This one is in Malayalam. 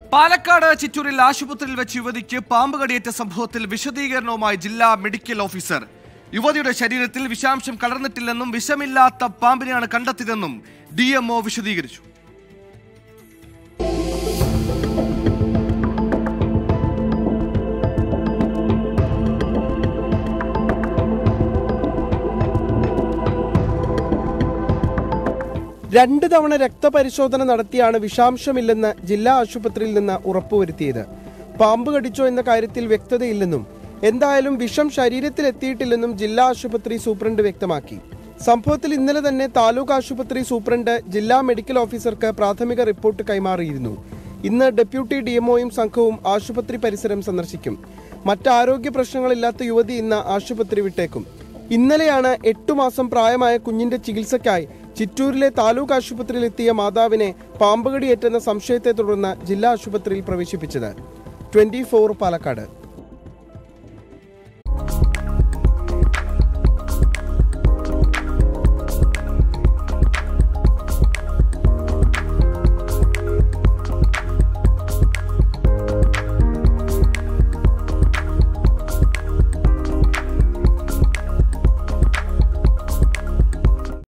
പാലക്കാട് ചിറ്റൂരിൽ ആശുപത്രിയിൽ വെച്ച് യുവതിക്ക് പാമ്പ് കടിയേറ്റ സംഭവത്തിൽ വിശദീകരണവുമായി ജില്ലാ മെഡിക്കൽ ഓഫീസർ യുവതിയുടെ ശരീരത്തിൽ വിഷാംശം കലർന്നിട്ടില്ലെന്നും വിഷമില്ലാത്ത പാമ്പിനെയാണ് കണ്ടെത്തിയതെന്നും ഡി വിശദീകരിച്ചു രണ്ട് തവണ രക്തപരിശോധന നടത്തിയാണ് വിഷാംശമില്ലെന്ന് ജില്ലാ ആശുപത്രിയിൽ നിന്ന് ഉറപ്പുവരുത്തിയത് പാമ്പ് കടിച്ചോ എന്ന കാര്യത്തിൽ വ്യക്തതയില്ലെന്നും എന്തായാലും വിഷം ശരീരത്തിൽ എത്തിയിട്ടില്ലെന്നും ജില്ലാ ആശുപത്രി സൂപ്രണ്ട് വ്യക്തമാക്കി സംഭവത്തിൽ ഇന്നലെ തന്നെ താലൂക്ക് ആശുപത്രി സൂപ്രണ്ട് ജില്ലാ മെഡിക്കൽ ഓഫീസർക്ക് പ്രാഥമിക റിപ്പോർട്ട് കൈമാറിയിരുന്നു ഇന്ന് ഡെപ്യൂട്ടി ഡിഎംഒയും സംഘവും ആശുപത്രി പരിസരം സന്ദർശിക്കും മറ്റ് ആരോഗ്യ പ്രശ്നങ്ങളില്ലാത്ത യുവതി ഇന്ന് ആശുപത്രി വിട്ടേക്കും ഇന്നലെയാണ് എട്ടു മാസം പ്രായമായ കുഞ്ഞിന്റെ ചികിത്സയ്ക്കായി ചിറ്റൂരിലെ താലൂക്ക് ആശുപത്രിയിലെത്തിയ മാതാവിനെ പാമ്പുകടിയേറ്റെന്ന സംശയത്തെ തുടർന്ന് ജില്ലാ ആശുപത്രിയിൽ പ്രവേശിപ്പിച്ചത് ട്വന്റി പാലക്കാട്